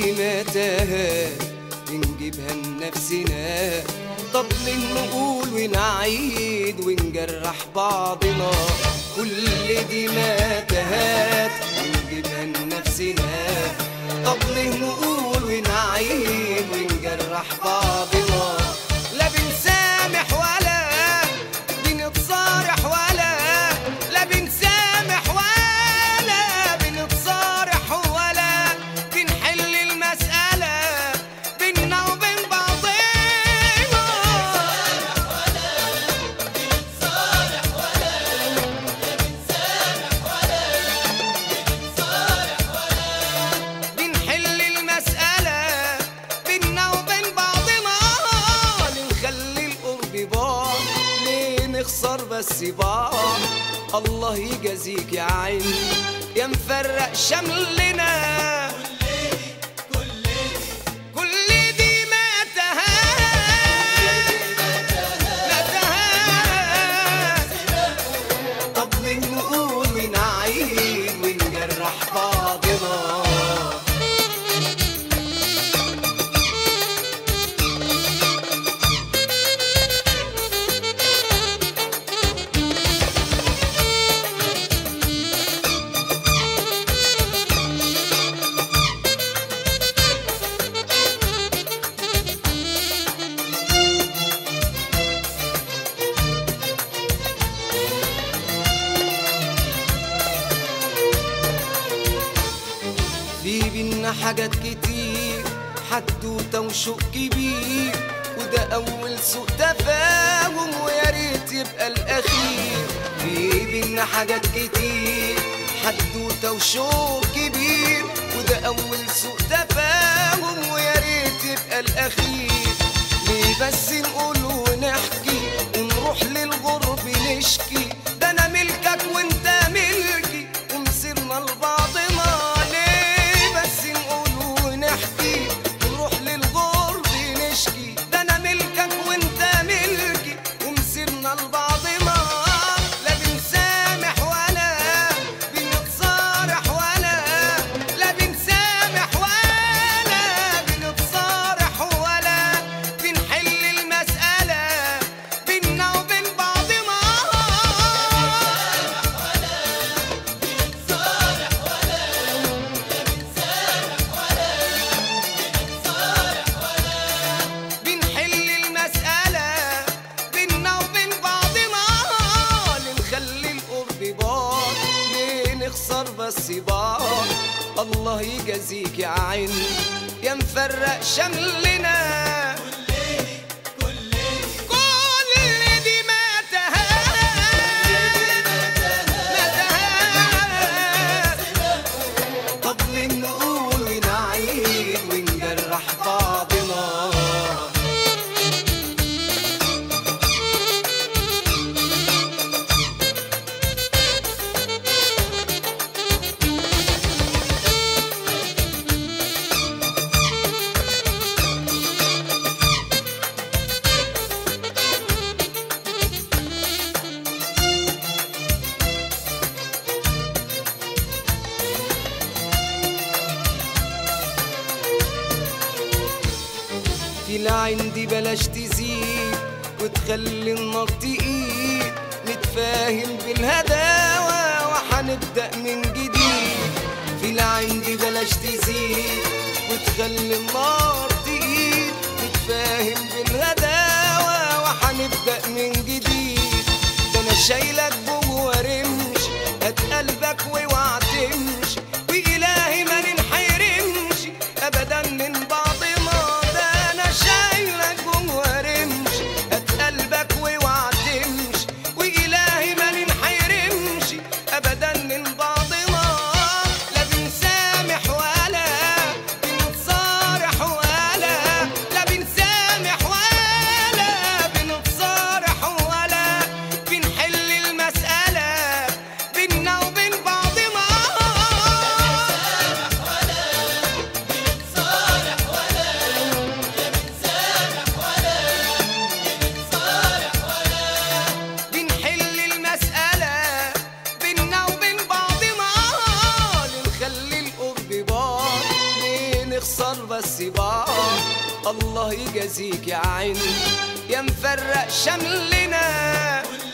دي متاهات بنجيبها لنفسنا طب ليه نقول ونعيد ونجرح بعضنا كل دي متاهات بنجيبها لنفسنا طب ليه نقول ونعيد ونجرح بعضنا لا بنسامح ولا بنتصارح ولا لا بنسامح ولا بنتصارح ولا بنحل المسألة بينا وبين بعضنا بنحل المسألة بينا وبين بعضنا نخلي القرب بعض ليه نخسر بس بعض الله يجازيك يا عيني يا مفرق شملنا كل دي متاهات متاهات طب ليه نقول ونعيد ونجرح بعضنا في بينا حاجات كتير حدوتة وشوق كبير وده أول سوء تفاهم ويا ريت يبقى الأخير في بينا حاجات كتير حدوتة وشوق كبير وده أول سوء تفاهم ويا ريت يبقى الأخير ليه بس نقول ونحكي ونروح للغرب نشكي ده أنا ملكك وأنت ملكي ومسيرنا لبعضنا ليه بس نقول ونحكي ونروح للغرب نشكي ده أنا ملكك وأنت ملكي ومسيرنا لبعضنا لا بنسامح ولا بنتصارح ولا لا بنسامح ولا بنتصارح ولا بنحل المسألة بينا وبين بعضنا بنحل المسألة بينا وبين بعضنا لنخلي القرب بعض ليه نخسر بس بعض الله يجازيك يا عيني يا مفرق شملنا كل دي متاهات متاهات طب ليه نقول ونعيد ونجرح بعضنا في العين دي بلاش تزيد وتخلي النار تقيد نتفاهم بالهداوة وحنبدأ من جديد في العين دي بلاش تزيد وتخلي النار تقيد نتفاهم بالهداوة وحنبدأ من جديد ده انا شايلك جوه رمش هات قلبك واوعى تمشي وإلهي ما ننحرمش أبدا من بعضنا ده أنا شايلك جوه رمش هات قلبك واوعى تمشي وإلهي ما ننحرمش أبدا من بعضنا لا بنسامح ولا بنتصارح ولا لا بنسامح ولا بنتصارح ولا بنحل المسألة الله يجازيك يا عين يا مفرق شملنا